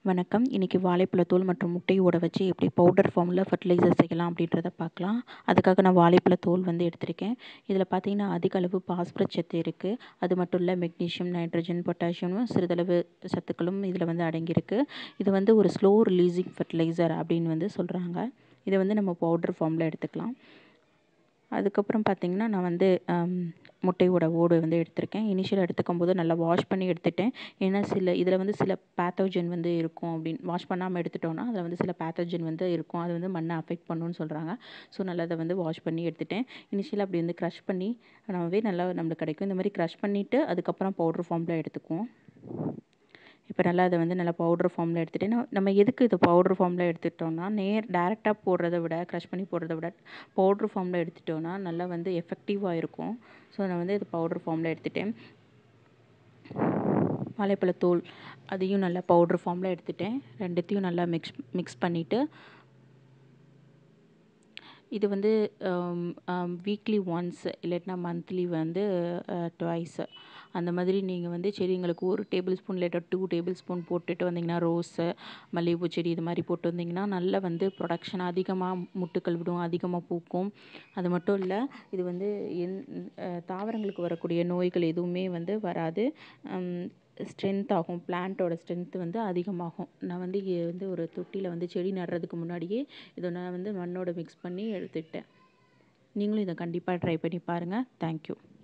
வணக்கம் இன்றைக்கி வாழைப்பழத்தோல் மற்றும் முட்டையை ஊற வச்சு எப்படி பவுடர் ஃபார்மில் ஃபர்டிலைசர் செய்யலாம் அப்படின்றத பார்க்கலாம் அதுக்காக நான் வாழைப்பழத்தோல் வந்து எடுத்திருக்கேன் இதில் பார்த்தீங்கன்னா அதிக அளவு பாஸ்பரஸ் சத்து இருக்குது அது மட்டும் இல்லை மெக்னீஷியம் நைட்ரஜன் பொட்டாசியமும் சிறிதளவு சத்துக்களும் இதில் வந்து அடங்கியிருக்கு இது வந்து ஒரு ஸ்லோ ரிலீசிங் ஃபர்டிலைசர் அப்படின்னு வந்து சொல்கிறாங்க இதை வந்து நம்ம பவுடர் ஃபார்மில் எடுத்துக்கலாம் அதுக்கப்புறம் பார்த்திங்கன்னா நான் வந்து முட்டையோட ஓடு வந்து எடுத்திருக்கேன் இனிஷியல் எடுத்துக்கும் போது நல்லா வாஷ் பண்ணி எடுத்துட்டேன் ஏன்னா சில இதில் வந்து சில பேத்தோஜன் வந்து இருக்கும் அப்படின்னு வாஷ் பண்ணாமல் எடுத்துட்டோன்னா அதில் வந்து சில பேத்தோஜன் வந்து இருக்கும் அது வந்து மண்ணை அஃபெக்ட் பண்ணுன்னு சொல்கிறாங்க ஸோ நல்லா அதை வந்து வாஷ் பண்ணி எடுத்துட்டேன் இனிஷியலாக அப்படி வந்து க்ரஷ் பண்ணி நம்மவே நல்லா நம்மளுக்கு கிடைக்கும் இந்த மாதிரி க்ரஷ் பண்ணிவிட்டு அதுக்கப்புறம் பவுட்ரு ஃபார்மில் எடுத்துக்குவோம் இப்போ நல்லா அதை வந்து நல்லா பவுட்ரு ஃபார்மில் எடுத்துகிட்டு நம்ம நம்ம எதுக்கு இது பவுட்ரு ஃபார்மில் எடுத்துட்டோம்னா நேர் டேரெக்டாக போடுறத விட க்ரஷ் பண்ணி போடுறத விட பவுட்ரு ஃபார்மில் எடுத்துட்டோன்னா நல்லா வந்து எஃபெக்டிவாக இருக்கும் ஸோ நான் வந்து இது பவுட்ரு ஃபார்மில் எடுத்துட்டேன் வாழைப்பழத்தோல் அதையும் நல்லா பவுட்ரு ஃபார்மில் எடுத்துட்டேன் ரெண்டுத்தையும் நல்லா மிக்ஸ் மிக்ஸ் பண்ணிவிட்டு இது வந்து வீக்லி ஒன்ஸ் இல்லாட்டினா மந்த்லி வந்து ட்வைஸ் அந்த மாதிரி நீங்கள் வந்து செடிங்களுக்கு ஒரு டேபிள் ஸ்பூன் இல்லாட்டா டூ டேபிள் ஸ்பூன் போட்டுட்டு வந்தீங்கன்னா ரோஸு மல்லிகைப்பூ செடி இது மாதிரி போட்டு வந்தீங்கன்னா நல்லா வந்து ப்ரொடக்ஷன் அதிகமாக முட்டுக்கள் விடும் அதிகமாக பூக்கும் அது மட்டும் இல்லை இது வந்து என் தாவரங்களுக்கு வரக்கூடிய நோய்கள் எதுவுமே வந்து வராது ஸ்ட்ரென்த் ஆகும் பிளான்ட்டோட ஸ்ட்ரென்த் வந்து அதிகமாகும் நான் வந்து வந்து ஒரு தொட்டியில் வந்து செடி நடுறதுக்கு முன்னாடியே இதை நான் வந்து மண்ணோட மிக்ஸ் பண்ணி எடுத்துக்கிட்டேன் நீங்களும் இதை கண்டிப்பாக ட்ரை பண்ணி பாருங்கள் தேங்க்யூ